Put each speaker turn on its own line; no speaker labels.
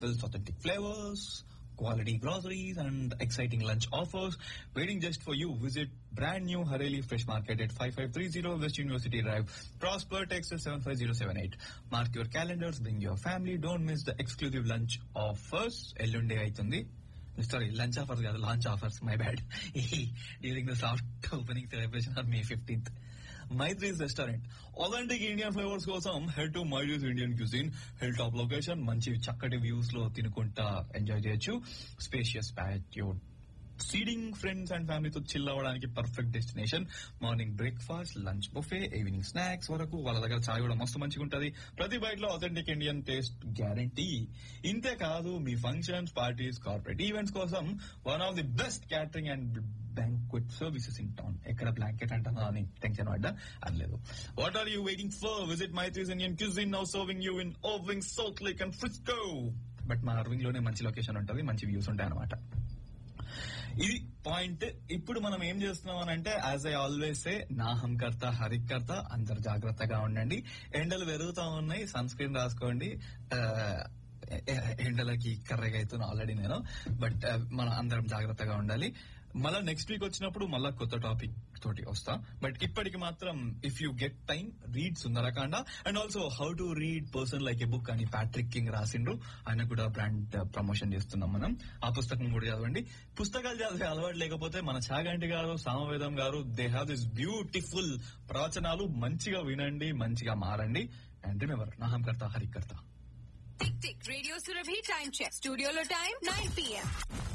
with authentic flavors, quality groceries, and exciting lunch offers waiting just for you. Visit brand new Hareli Fresh Market at 5530 West University Drive, Prosper, Texas 75078. Mark your calendars, bring your family. Don't miss the exclusive lunch offers. ఎల్లుండి అవుతుంది sorry lunch offers కాదు launch offers my bad during the soft opening celebration on May fifteenth Maithri's restaurant authentic Indian flavours కోసం head to Maithri's Indian cuisine hill top location మంచి చక్కటి views లో తినుకుంటా enjoy చేయొచ్చు spacious patio seating friends and ఫ్యామిలీతో chill అవ్వడానికి perfect destination morning breakfast lunch buffet evening snacks వరకు వాళ్ళ దగ్గర చాయ్ కూడా మస్తు మంచిగా ఉంటది ప్రతి బైట్ లో అథెంటిక్ ఇండియన్ టేస్ట్ గ్యారంటీ ఇంతే కాదు మీ ఫంక్షన్స్ పార్టీస్ కార్పొరేట్ ఈవెంట్స్ కోసం one of the best catering and banquet services in town ఎక్కడ బ్లాంకెట్ అంటారా అని టెన్షన్ పడ్డా అనలేదు what are you waiting for visit Maithri's Indian cuisine now serving you in Irving Southlake and Frisco but మా Irving లోనే మంచి location ఉంటది మంచి వ్యూస్ ఉంటాయి అనమాట ఇది పాయింట్ ఇప్పుడు మనం ఏం చేస్తున్నాం అని అంటే యాజ్ ఐ ఆల్వేస్ సే నా హంకర్త హరికర్త అందరు జాగ్రత్తగా ఉండండి ఎండలు పెరుగుతా ఉన్నాయి సన్ స్క్రీన్ రాసుకోండి ఆ, ఎండలకి కర్రగా అవుతున్నా ఆల్రెడీ నేను బట్ మనం అందరం జాగ్రత్తగా ఉండాలి మళ్ళా నెక్స్ట్ వీక్ వచ్చినప్పుడు మళ్ళా కొత్త టాపిక్ తోటి వస్తా బట్ ఇప్పటికి మాత్రం if you get time read Sundarakanda and also how to read person like a book అని ప్యాట్రిక్ కింగ్ రాసిండ్రు ఆయన కూడా బ్రాండ్ ప్రమోషన్ చేస్తున్నాం మనం ఆ పుస్తకం కూడా చదవండి పుస్తకాలు చదివే అలవాటు లేకపోతే మన చాగంటి గారు సామవేదం గారు దే హ్యావ్ దిస్ బ్యూటిఫుల్ ప్రవచనాలు మంచిగా వినండి మంచిగా మారండి అండ్ రిమెంబర్ నాహంకర్త హరికర్త
tick tick radio Surabhi time check స్టూడియోలో టైం నైన్ పిఎం